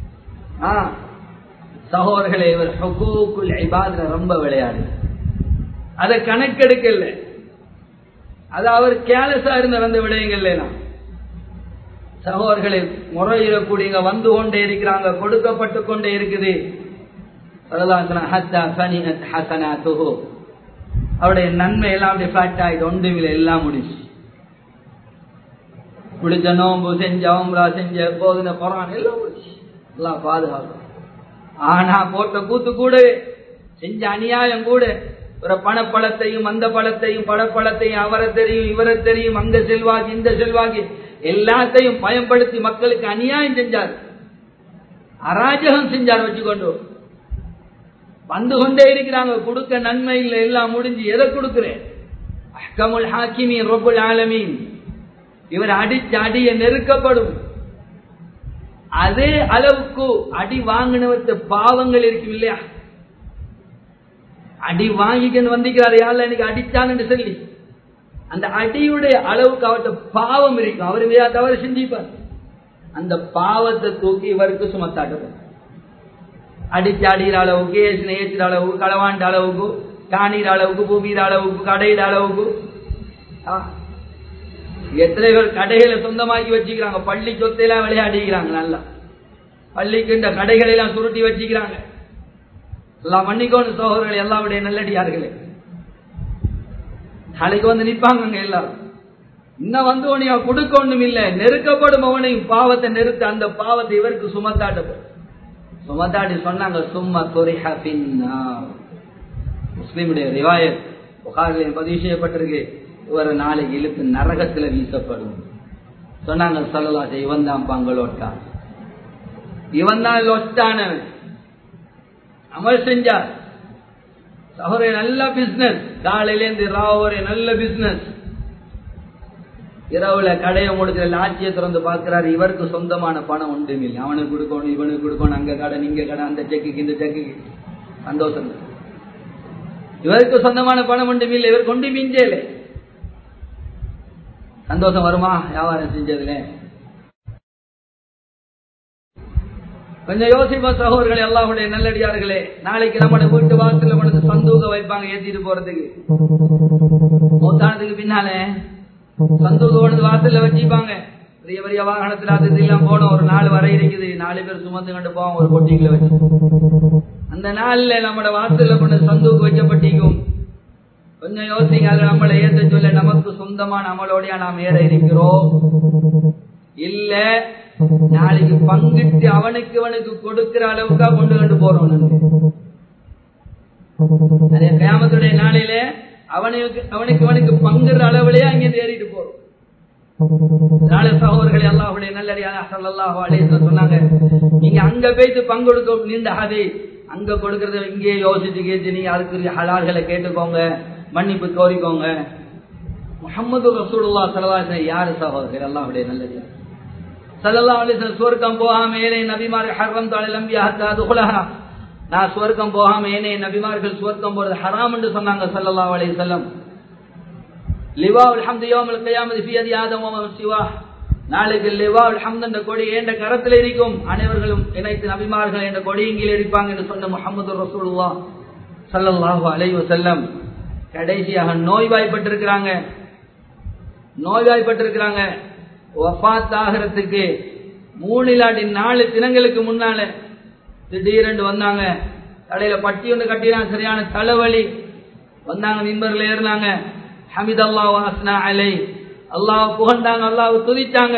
சகோதரர்களே இவர் ஹக்கூக்குல் ஐபாதுல ரொம்ப விளையாடு அதை கணக்கெடுக்கல அது அவர் கேலஸா இருந்த வந்த விடயங்கள்ல நான் சகோதரர்களை முறையிடக்கூடியங்க வந்து கொண்டே இருக்கிறாங்க கொடுக்கப்பட்டு கொண்டே இருக்குது அவருடைய நன்மை எல்லாம் அப்படி ஃபிளாட் ஆயிட்டு ஒன்றுமில்ல எல்லாம் முடிச்சு பிடிச்ச நோம்பு செஞ்ச அவங்களா செஞ்ச போதுன குரான் எல்லாம் முடிச்சு எல்லாம் பாதுகாக்கும் ஆனா போட்ட கூத்து கூட செஞ்ச அநியாயம் கூட ஒரு பணப்பழத்தையும் அந்த பழத்தையும் படப்பழத்தையும் அவரை தெரியும் இவரை தெரியும் அங்க செல்வாகி இந்த செல்வாகி எல்லாத்தையும் பயன்படுத்தி மக்களுக்கு அநியாயம் செஞ்சார் அராஜகம் செஞ்சார் வச்சுக்கொண்டு வந்து கொண்டே இருக்கிறாங்க கொடுக்க நன்மை இல்லை எல்லாம் முடிஞ்சு எதை கொடுக்கிறேன் அஹ்கமுல் ஹாக்கிமீன் ரொபுல் ஆலமீன் இவர் அடிச்ச அடிய நெருக்கப்படும் அதே அளவுக்கு அடி வாங்கினவற்ற பாவங்கள் இருக்கும் இல்லையா அடி வாங்கிக்கன்னு வந்திருக்கிறார் யாரில் எனக்கு அடிச்சான்னு சொல்லி அந்த அடியுடைய அளவுக்கு அவர்கிட்ட பாவம் இருக்கும் அவர் வேற தவறு செஞ்சிப்பார் அந்த பாவத்தை தூக்கி இவருக்கு சுமத்தாட்டப்படும் அடிச்சு அடிக்கிற அளவுக்கு ஏசின ஏசுற அளவுக்கு களவாண்ட அளவுக்கு காணிற அளவுக்கு பூமியிற அளவுக்கு கடையிற அளவுக்கு எத்தனை பேர் கடைகளை சொந்தமாக்கி வச்சுக்கிறாங்க பள்ளி சொத்தையெல்லாம் விளையாடிக்கிறாங்க நல்லா பள்ளிக்கு இந்த கடைகளை எல்லாம் சுருட்டி வச்சுக்கிறாங்க எல்லாம் மன்னிக்கோன்னு சோதரர்கள் எல்லாருடைய நல்லடியார்களே நாளைக்கு வந்து நிப்பாங்க எல்லாரும் இன்னும் வந்து உனையா கொடுக்க ஒண்ணும் இல்லை நெருக்கப்படும் அவனையும் பாவத்தை நிறுத்த அந்த பாவத்தை இவருக்கு சுமத்தாட்டப்படும் சுமத்தாடி சொன்னாங்க சும்மா தொரிஹா பின்னா முஸ்லீமுடைய ரிவாயத் புகாரில் பதிவு செய்யப்பட்டிருக்கு ஒரு நாளைக்கு இழுத்து நரகத்துல வீசப்படும் சொன்னாங்க சொல்லலாம் இவன் தான் பங்களோட்டான் இவன் தான் லொட்டானவன் அமல் செஞ்சார் சகோதர நல்ல பிசினஸ் காலையிலேருந்து ராவரே நல்ல பிசினஸ் இரவுல கடையை முடிச்சு லாட்சியை திறந்து பார்க்கிறாரு இவருக்கு சொந்தமான பணம் ஒன்றும் இல்லை அவனுக்கு கொடுக்கணும் இவனுக்கு கொடுக்கணும் அங்க கடை இங்க கடை அந்த செக்குக்கு இந்த செக்குக்கு சந்தோஷம் இவருக்கு சொந்தமான பணம் ஒன்றும் இல்லை இவர் கொண்டு மிஞ்சல சந்தோஷம் வருமா வியாபாரம் செஞ்சதுல கொஞ்சம் யோசிப்போம் சகோதரர்களே அல்லாஹுடைய நல்லடியார்களே நாளைக்கு நம்மளோட வீட்டு வாசல்ல கொண்டு சந்தூக வைப்பாங்க ஏத்திட்டு போறதுக்கு மூத்தானதுக்கு பின்னாலே சந்தூக கொண்டு வாசல்ல வச்சுப்பாங்க பெரிய பெரிய வாகனத்துல அது எல்லாம் போனோம் ஒரு நாள் வரை இருக்குது நாலு பேர் சுமந்து கொண்டு போவோம் ஒரு பொட்டிக்குள்ள வச்சு அந்த நாள்ல நம்மளோட வாசல்ல கொண்டு சந்தூக்கு வைக்கப்பட்டிக்கும் கொஞ்சம் யோசிங்க அது நம்மளை ஏத்த சொல்ல நமக்கு சொந்தமான நம்மளோடைய நாம் ஏற இருக்கிறோம் இல்ல நாளைக்கு பங்கிட்டு அவனுக்கு அவனுக்கு கொடுக்கிற அளவுக்கா கொண்டு கொண்டு போறோம் கிராமத்துடைய நாளையில அவனுக்கு அவனுக்கு அவனுக்கு பங்குற அளவுலயே அங்கே ஏறிட்டு போறோம் நாளை சகோதரர்கள் அல்லாஹுடைய நல்லடியாக சல்லாஹு அலைஹி சொன்னாங்க நீங்க அங்க போயிட்டு பங்கெடுக்க நீண்டாதே அங்க கொடுக்கறத இங்கேயே யோசிச்சு கேட்டு நீங்க அதுக்குரிய ஹலால்களை கேட்டுக்கோங்க மன்னிப்பு கோரிக்கோங்க முகமது ரசூலுல்லா சலவாசன யாரு சகோதரர்கள் அல்லாஹுடைய நல்லடியாக சல்லல்லா அலிஸ்லாம் சுவர்க்கம் போகாம ஏனே நபிமார் ஹர்ரம் தாளை நம்பி அது உலகா நான் சுவர்க்கம் போகாம ஏனே நபிமார்கள் சுவர்க்கம் போறது ஹராம் என்று சொன்னாங்க சல்லல்லா அலி செல்லம் லிவா அல்ஹம்து யோமல் கயாமதி ஃபியதி ஆதம் ஓமம் சிவா நாளைக்கு லிவா அல்ஹம்து என்ற கொடி ஏண்ட கரத்தில் இருக்கும் அனைவர்களும் இணைத்து நபிமார்கள் என்ற கொடி இங்கே இருப்பாங்க என்று சொன்ன முகமது ரசூலுல்லா சல்லல்லாஹு அலைஹி வஸல்லம் கடைசியாக நோய்வாய்ப்பட்டிருக்கிறாங்க நோய்வாய்ப்பட்டிருக்கிறாங்க வஃத் ஆகிறதுக்கு மூணு இல்லாட்டி நாலு தினங்களுக்கு முன்னால திடீரென்று வந்தாங்க தலையில பட்டி ஒன்று கட்டினா சரியான தலைவலி வந்தாங்க மின்பர்ல ஏறினாங்க ஹமித் அல்லா வாஸ்னா அலை அல்லாஹ் புகழ்ந்தாங்க அல்லாஹ் துதிச்சாங்க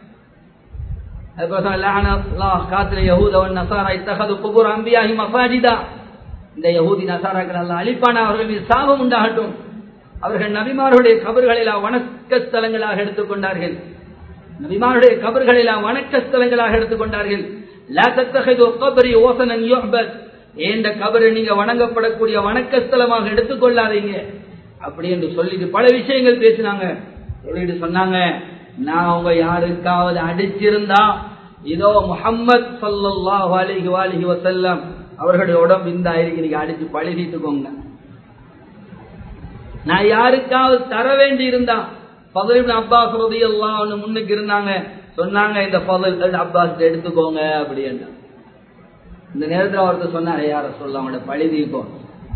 காத்துல யஹூதவன் நசாரா இத்தகது குபூர் அம்பியாகி மசாஜிதா இந்த யஹூதி நசாராக்கள் அல்லா அழிப்பான அவர்கள் மீது சாபம் உண்டாகட்டும் அவர்கள் நபிமாருடைய கபர்களில் வணக்க ஸ்தலங்களாக எடுத்துக்கொண்டார்கள் நபிமாருடைய கபர்களில் வணக்க ஸ்தலங்களாக எடுத்துக்கொண்டார்கள் ஏண்ட கபரை நீங்க வணங்கப்படக்கூடிய வணக்க ஸ்தலமாக எடுத்துக்கொள்ளாதீங்க அப்படி என்று சொல்லிட்டு பல விஷயங்கள் பேசினாங்க சொல்லிட்டு சொன்னாங்க நான் உங்க யாருக்காவது அடிச்சிருந்தா இதோ முகம்மது சல்லாஹ் அலிஹி வாலிஹி வசல்லம் அவர்களுடைய உடம்பு இந்த ஆயிருக்கு நீங்க அடிச்சு பழகிட்டுக்கோங்க நான் யாருக்காவது தர வேண்டி இருந்தா பதலிபின் அப்பாஸ் ரதி எல்லாம் ஒண்ணு முன்னுக்கு இருந்தாங்க சொன்னாங்க இந்த பதல் அப்பாஸ் எடுத்துக்கோங்க அப்படின்னு இந்த நேரத்தில் ஒருத்தர் சொன்னாரு யார சொல்ல அவங்களோட பழி தீர்க்கும்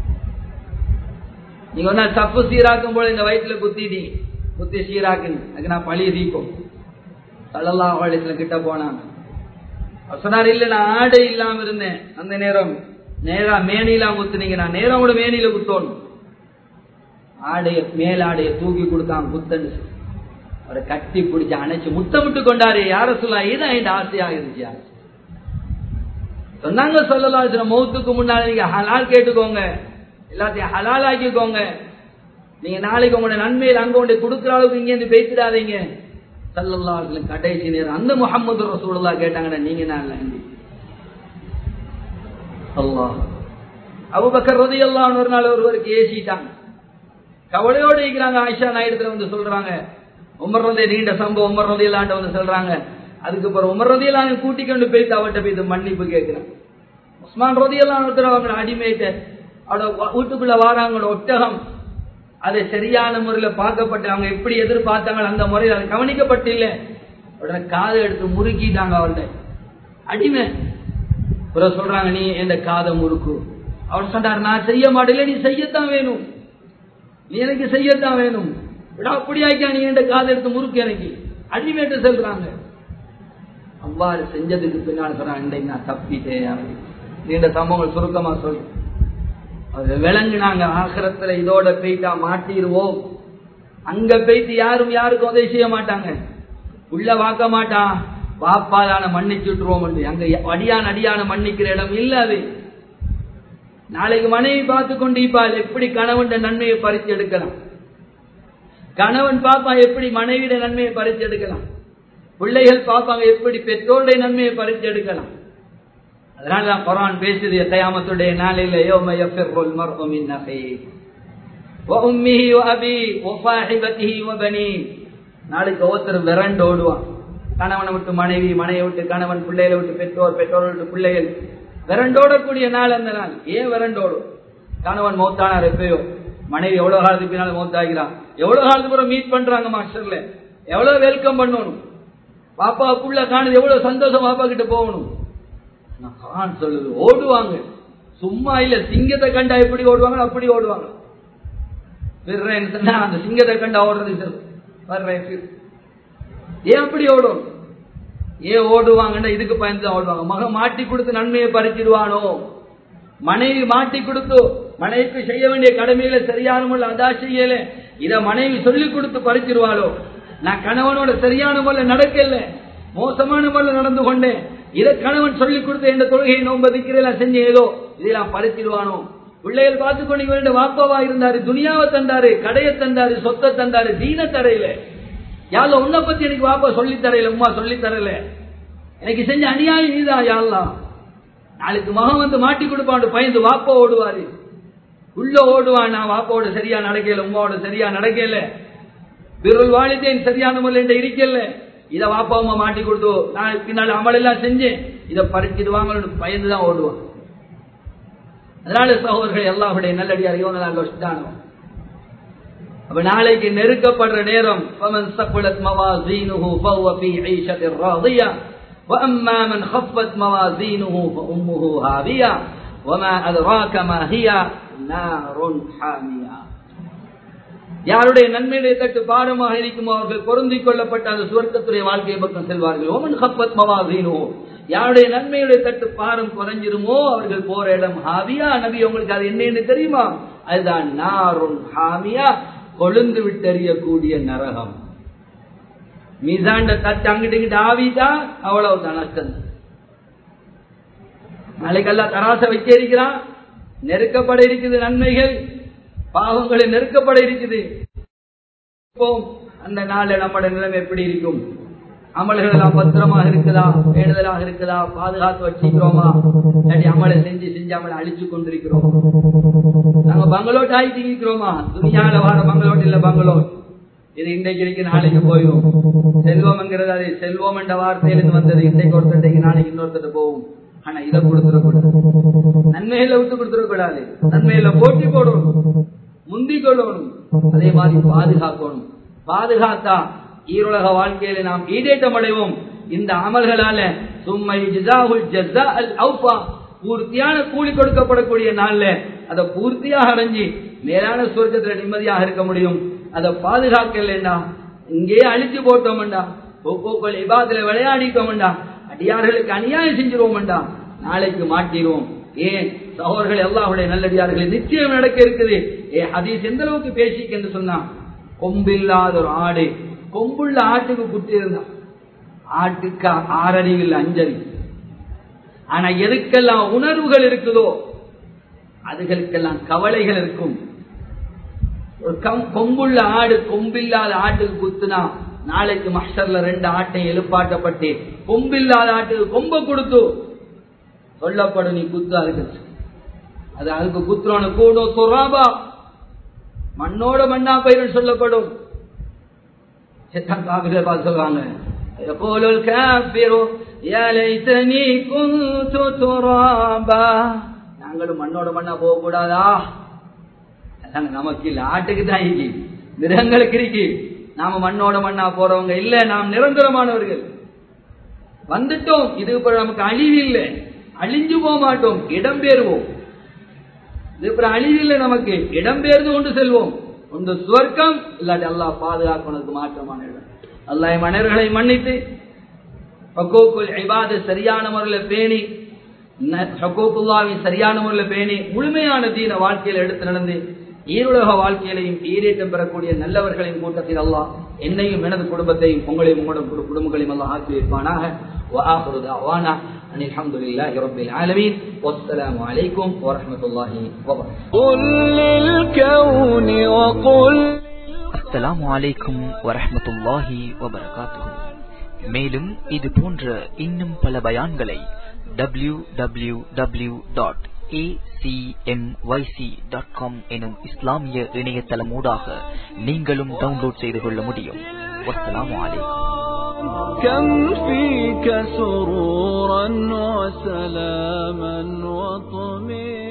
நீங்க ஒன்னா தப்பு சீராக்கும் போல இந்த வயிற்றுல குத்திடி குத்தி சீராக்குன்னு அதுக்கு நான் பழி தீக்கும் சல்லல்லா வயசுல கிட்ட போனாங்க சொன்னார் இல்ல நான் ஆடை இல்லாம இருந்தேன் அந்த நேரம் நேரா மேனிலாம் குத்துனீங்க நான் நேரம் கூட மேனில குத்தோணும் ஆடைய மேலாடைய தூக்கி கொடுத்தான் குத்தன்னு அவரை கட்டி பிடிச்சு அணைச்சு முத்தமிட்டு கொண்டாரு யார சொல்லலாம் இதுதான் என் ஆசையா இருந்துச்சு சொன்னாங்க சொல்லலாம் சில மௌத்துக்கு முன்னால நீங்க ஹலால் கேட்டுக்கோங்க எல்லாத்தையும் ஹலால் ஆக்கிக்கோங்க நீங்க நாளைக்கு உங்களோட நன்மையில் அங்க கொண்டு கொடுக்குற அளவுக்கு இங்க இருந்து பேசிடாதீங்க சல்லல்லா கடைசி நேரம் அந்த முகமது ரசூலுல்லா கேட்டாங்கன்னா நீங்க நான் அல்லாஹ் அபுபக்கர் ரதி எல்லாம் ஒரு நாள் ஒருவருக்கு ஏசிட்டாங்க கவலையோடு இருக்கிறாங்க ஆயிஷா நாயுடத்துல வந்து சொல்றாங்க உமர் ரதே நீண்ட சம்பவம் உமர் ரதி இல்லாண்ட வந்து சொல்றாங்க அதுக்கப்புறம் உமர் ரதி எல்லாம் கூட்டி கொண்டு போயிட்டு அவட்ட போயிட்டு மன்னிப்பு கேட்கிறேன் உஸ்மான் ரதி எல்லாம் ஒருத்தர் அவங்க அடிமையிட்ட அவட வீட்டுக்குள்ள வாராங்களோட ஒட்டகம் அது சரியான முறையில் பார்க்கப்பட்டு அவங்க எப்படி எதிர்பார்த்தாங்க அந்த முறையில் அது கவனிக்கப்பட்டில்லை உடனே காதை எடுத்து முறுக்கிட்டாங்க அவள்கிட்ட அடிமை பிறகு சொல்றாங்க நீ எந்த காதை முறுக்கு அவர் சொன்னார் நான் செய்ய மாட்டேன் நீ செய்யத்தான் வேணும் நீ எனக்கு செய்யத்தான் வேணும் விடா அப்படியாக்கா நீ என் காதை எடுத்து முறுக்கு எனக்கு அடிமைட்டு சொல்றாங்க அவ்வாறு செஞ்சதுக்கு பின்னால் சொல்றாங்க இன்றைக்கு நான் தப்பிட்டேன் நீண்ட சம்பவங்கள் சுருக்கமா சொல்லு அது விளங்குனாங்க ஆசிரத்துல இதோட போயிட்டா மாட்டிடுவோம் அங்க போயிட்டு யாரும் யாருக்கும் உதவி செய்ய மாட்டாங்க உள்ள வாக்க மாட்டான் வாப்பாதான மன்னிச்சு விட்டுருவோம் அங்க அடியான அடியான மன்னிக்கிற இடம் இல்ல அது நாளைக்கு மனைவி பார்த்து கொண்டிருப்பாள் எப்படி கணவன் நன்மையை பறித்து எடுக்கலாம் கணவன் பாப்பா எப்படி மனைவிയുടെ நன்மையை பறித்து எடுக்கலாம் பிள்ளைகள் பார்ப்பாங்க எப்படி பெற்றோருடைய நன்மையை பறித்து எடுக்கலாம் அதனால தான் குரான் பேசுது கயாமத்துடைய நாளில் யோம யஃபிர்ருல் மர்ஹு மின் அஹி وأمه وأبيه وصاحبته وبنيه நாளைக்கு ஒவ்வொருத்தர் விரண்டு ஓடுவான் கணவனை விட்டு மனைவி மனையை விட்டு கணவன் பிள்ளைகளை விட்டு பெற்றோர் பெற்றோரை விட்டு பிள்ளைகள் விரண்டோடக்கூடிய நாள் அந்த நாள் ஏன் விரண்டோடும் கணவன் மௌத்தானார் எப்பயோ மனைவி எவ்வளவு காலத்துக்கு பின்னால மௌத்தாகிறான் எவ்வளவு காலத்துக்கு அப்புறம் மீட் பண்றாங்க மாஸ்டர்ல எவ்வளவு வெல்கம் பண்ணணும் பாப்பா புள்ள காணுது எவ்வளவு சந்தோஷம் பாப்பா கிட்ட போகணும் நான் சொல்லுது ஓடுவாங்க சும்மா இல்ல சிங்கத்தை கண்டா எப்படி ஓடுவாங்க அப்படி ஓடுவாங்க விடுறேன்னு சொன்னா அந்த சிங்கத்தை கண்டா ஓடுறது சார் வர்றேன் ஏன் அப்படி ஓடும் ஏன் ஓடுவாங்கன்னா இதுக்கு பயந்து தான் ஓடுவாங்க மகன் மாட்டி கொடுத்து நன்மையை பறிச்சிடுவானோ மனைவி மாட்டி கொடுத்து மனைவிக்கு செய்ய வேண்டிய கடமைகளை சரியான முறையில் அதா செய்யல இத மனைவி சொல்லி கொடுத்து பறிச்சிருவாளோ நான் கணவனோட சரியான முறையில் நடக்கல மோசமான முறையில் நடந்து கொண்டேன் இதை கணவன் சொல்லி கொடுத்த என்ற தொழுகையை நோம்பதிக்கிறேன் செஞ்ச ஏதோ இதெல்லாம் பறிச்சிடுவானோ பிள்ளைகள் பார்த்து கொண்டு வேண்டிய வாப்பாவா இருந்தாரு துனியாவை தந்தாரு கடையை தந்தாரு சொத்தை தந்தாரு தீன தரையில யாழ்ல உன்னை பத்தி எனக்கு வாப்பா சொல்லி தரையில உமா சொல்லி தரல எனக்கு செஞ்ச அநியாயம் நீதான் யாழ்லாம் நாளைக்கு மகன் வந்து மாட்டி கொடுப்பான் பயந்து வாப்பா ஓடுவாரு உள்ள ஓடுவான் நான் வாப்பாவோட சரியா நடக்கல உமாவோட சரியா நடக்கல விரல் வாழித்தேன் சரியான முறையில் இருக்கல இத வாப்பா அம்மா மாட்டி கொடுத்து நான் பின்னால் அமல் எல்லாம் செஞ்சேன் இதை பறிச்சிடுவாங்க பயந்துதான் ஓடுவான் அதனால சகோதரர்கள் எல்லாருடைய நல்லடியார் இவங்க நான் வச்சுட்டானோ அப்ப நாளைக்கு நெருக்கப்படுற நேரம் فمن ثقلت موازينه فهو في عيشة راضية وأما من خفت موازينه فأمه هاوية وما أدراك ما هي نار حامية யாருடைய நன்மையுடைய தட்டு பாரமாக இருக்குமோ அவர்கள் பொருந்திக் கொள்ளப்பட்ட அந்த சுவர்க்கத்துடைய வாழ்க்கையை பக்கம் செல்வார்கள் ஓமன் ஹப்பத் மவாசீனோ யாருடைய நன்மையுடைய தட்டு பாரம் குறைஞ்சிருமோ அவர்கள் போற இடம் ஹாவியா நபி உங்களுக்கு அது என்னன்னு தெரியுமா அதுதான் நாருன் ஹாமியா கொழுந்து விட்டறியக்கூடிய நரகம் மீசாண்ட தட்டு அங்கிட்டு இங்கிட்டு ஆவிட்டா அவ்வளவுதான் நஷ்டம் நாளைக்கெல்லாம் தராச வச்சிருக்கிறான் நெருக்கப்பட இருக்குது நன்மைகள் பாவங்களை நெருக்கப்பட இருக்குது அந்த நாள்ல நம்மட நிலைமை எப்படி இருக்கும் அமல்கள் எல்லாம் பத்திரமாக இருக்குதா வேண்டுதலாக இருக்குதா பாதுகாத்து வச்சுக்கிறோமா இல்லாட்டி அமலை செஞ்சு செஞ்சு அமலை அழிச்சு கொண்டிருக்கிறோம் நாங்க பங்களோட் ஆகி திங்கிக்கிறோமா துணியால வார பங்களோட் இல்ல பங்களோட் இது இன்றைக்கு இருக்கு நாளைக்கு போயிடும் செல்வம்ங்கிறது அது செல்வம் என்ற வார்த்தையிலிருந்து வந்தது இன்றைக்கு ஒருத்தர் நாளைக்கு இன்னொருத்தர் போகும் ஆனா இதை கொடுத்துடக்கூடாது நன்மையில விட்டு கொடுத்துடக்கூடாது நன்மையில போட்டி போடணும் முந்தி கொள்ளணும் அதே மாதிரி பாதுகாக்கணும் பாதுகாத்தா ஈருலக வாழ்க்கையில நாம் ஈடேற்றம் அடைவோம் இந்த அமல்களால சும்மை ஜிசாஹுல் ஜஸா அல் அவுஃபா பூர்த்தியான கூலி கொடுக்கப்படக்கூடிய நாள்ல அதை பூர்த்தியாக அடைஞ்சு மேலான சொர்க்கத்துல நிம்மதியாக இருக்க முடியும் அதை பாதுகாக்கலண்டா இங்கேயே அழிச்சு போட்டோம்டா ஒவ்வொரு இபாத்துல விளையாடிட்டோம்டா அடியார்களுக்கு அநியாயம் செஞ்சிருவோம்டா நாளைக்கு மாட்டிடுவோம் ஏன் சகோதரர்கள் எல்லாருடைய நல்லடியார்களை நிச்சயம் நடக்க இருக்குது ஏ ஹதீஸ் எந்த அளவுக்கு பேசிக்கு என்று சொன்னா கொம்பில்லாத ஒரு ஆடு கொம்புள்ள ஆட்டுக்கு குட்டி இருந்தான் ஆட்டுக்கு ஆறறிவில் அஞ்சறி ஆனா எதுக்கெல்லாம் உணர்வுகள் இருக்குதோ அதுகளுக்கெல்லாம் கவலைகள் இருக்கும் ஒரு கொம்புள்ள ஆடு கொம்பில்லாத ஆட்டுக்கு குத்துனா நாளைக்கு மஸ்டர்ல ரெண்டு ஆட்டை எழுப்பாட்டப்பட்டு கொம்பில்லாத ஆட்டுக்கு கொம்ப கொடுத்து சொல்லப்படும் நீ குத்து அதுக்கு அது அதுக்கு குத்துறோன்னு கூடும் துறாபா மண்ணோட மண்ணா பயிர் சொல்லப்படும் பார்த்து சொல்றாங்க يقول الكافر يا ليتني كنت ترابا நாங்களும் மண்ணோட மண்ணா போக கூடாதா நமக்கு இல்ல ஆட்டுக்கு தான் இருக்கு மிருகங்களுக்கு இருக்கு நாம மண்ணோட மண்ணா போறவங்க இல்ல நாம் நிரந்தரமானவர்கள் வந்துட்டோம் இது நமக்கு அழிவு இல்லை அழிஞ்சு போக மாட்டோம் இடம்பெயர்வோம் இது அழிவு இல்லை நமக்கு இடம்பெயர்ந்து கொண்டு செல்வோம் ஒன்று சுவர்க்கம் இல்லாட்டி அல்லா பாதுகாக்கணுக்கு மாற்றமான இடம் அல்லாஹ் மன்னர்களை மன்னித்து ஹக்கோக்குல் ஐபாத சரியான முறையில் பேணி ஹக்கோக்குல்லாவின் சரியான முறையில் பேணி முழுமையான தீன வாழ்க்கையில் எடுத்து நடந்து ஈருலக வாழ்க்கையிலையும் ஈரேற்றம் பெறக்கூடிய நல்லவர்களின் கூட்டத்தில் அல்லாஹ் என்னையும் எனது குடும்பத்தையும் உங்களையும் உங்களோட குடும்பங்களையும் எல்லாம் ஆக்கி வைப்பானாக وآخر دعوانا أن الحمد لله رب العالمين والسلام عليكم ورحمة الله وبركاته قل للكون وقل அஸ்ஸலாமு அலைக்கும் வரஹ்மத்துல்லாஹி வபரகாத்துஹு மேலும் இது போன்ற இன்னும் பல பயான்களை டபிள்யூ டபிள்யூ டபிள்யூ டாட் எனும் இஸ்லாமிய இணையதளமூடாக நீங்களும் டவுன்லோட் செய்து கொள்ள முடியும் வஸ்ஸலாமு அலைக்கும் كم فيك سرورا وسلاما وطمئنا